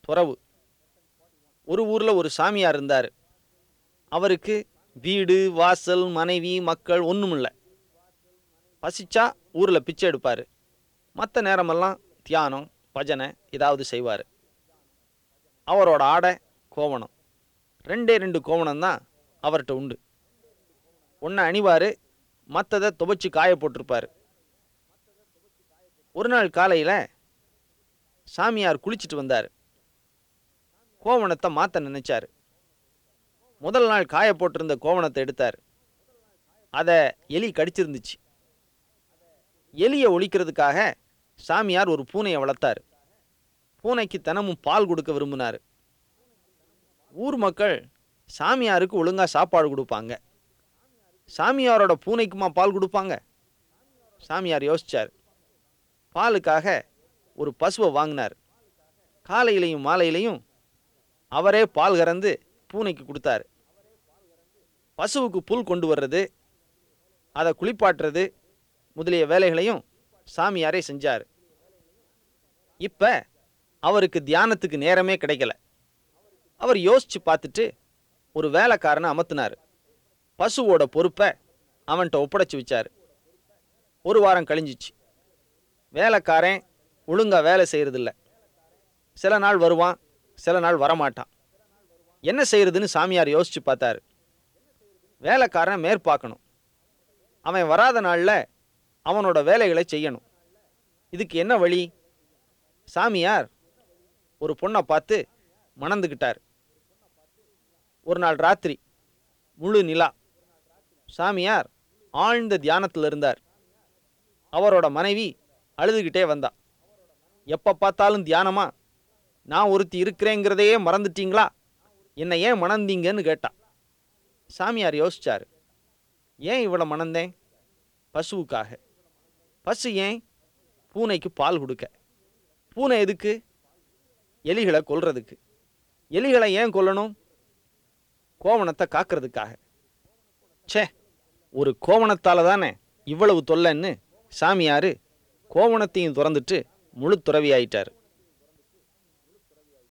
துறவு ஒரு ஊரில் ஒரு சாமியார் இருந்தார் அவருக்கு வீடு வாசல் மனைவி மக்கள் ஒன்றுமில்ல பசிச்சா ஊரில் பிச்சை எடுப்பார் மற்ற நேரமெல்லாம் தியானம் பஜனை ஏதாவது செய்வார் அவரோட ஆடை கோவணம் ரெண்டே ரெண்டு கோவணம் தான் அவர்கிட்ட உண்டு ஒன்றை அணிவார் மற்றதை துவைச்சி காய போட்டிருப்பார் ஒரு நாள் காலையில் சாமியார் குளிச்சிட்டு வந்தார் கோவணத்தை மாற்ற நினைச்சார் முதல் நாள் காய போட்டிருந்த கோவணத்தை எடுத்தார் அதை எலி கடிச்சிருந்துச்சு எலியை ஒழிக்கிறதுக்காக சாமியார் ஒரு பூனையை வளர்த்தார் பூனைக்கு தினமும் பால் கொடுக்க விரும்பினார் ஊர் மக்கள் சாமியாருக்கு ஒழுங்கா சாப்பாடு கொடுப்பாங்க சாமியாரோட பூனைக்குமா பால் கொடுப்பாங்க சாமியார் யோசிச்சார் பாலுக்காக ஒரு பசுவை வாங்கினார் காலையிலையும் மாலையிலையும் அவரே பால் கறந்து பூனைக்கு கொடுத்தாரு பசுவுக்கு புல் கொண்டு வர்றது அதை குளிப்பாட்டுறது முதலிய வேலைகளையும் சாமியாரே செஞ்சார் இப்போ அவருக்கு தியானத்துக்கு நேரமே கிடைக்கல அவர் யோசிச்சு பார்த்துட்டு ஒரு வேலைக்காரனை அமர்த்தினார் பசுவோட பொறுப்பை அவன்கிட்ட ஒப்படைச்சு வச்சார் ஒரு வாரம் கழிஞ்சிச்சு வேலைக்காரன் ஒழுங்கா வேலை செய்யறதில்ல சில நாள் வருவான் சில நாள் வரமாட்டான் என்ன செய்யறதுன்னு சாமியார் யோசிச்சு பார்த்தாரு வேலைக்காரன் மேற்பார்க்கணும் அவன் வராத நாளில் அவனோட வேலைகளை செய்யணும் இதுக்கு என்ன வழி சாமியார் ஒரு பொண்ணை பார்த்து மணந்துக்கிட்டார் ஒரு நாள் ராத்திரி முழு நிலா சாமியார் ஆழ்ந்த தியானத்தில் இருந்தார் அவரோட மனைவி அழுதுகிட்டே வந்தா எப்போ பார்த்தாலும் தியானமா நான் ஒருத்தி இருக்கிறேங்கிறதையே மறந்துட்டீங்களா என்னை ஏன் மணந்தீங்கன்னு கேட்டா சாமியார் யோசிச்சார் ஏன் இவ்வளோ மணந்தேன் பசுவுக்காக பசு ஏன் பூனைக்கு பால் கொடுக்க பூனை எதுக்கு எலிகளை கொல்றதுக்கு எலிகளை ஏன் கொல்லணும் கோவணத்தை காக்கிறதுக்காக ச்சே ஒரு கோவணத்தால தானே இவ்வளவு தொல்லைன்னு சாமியார் கோவணத்தையும் திறந்துட்டு முழு துறவி ஆயிட்டார்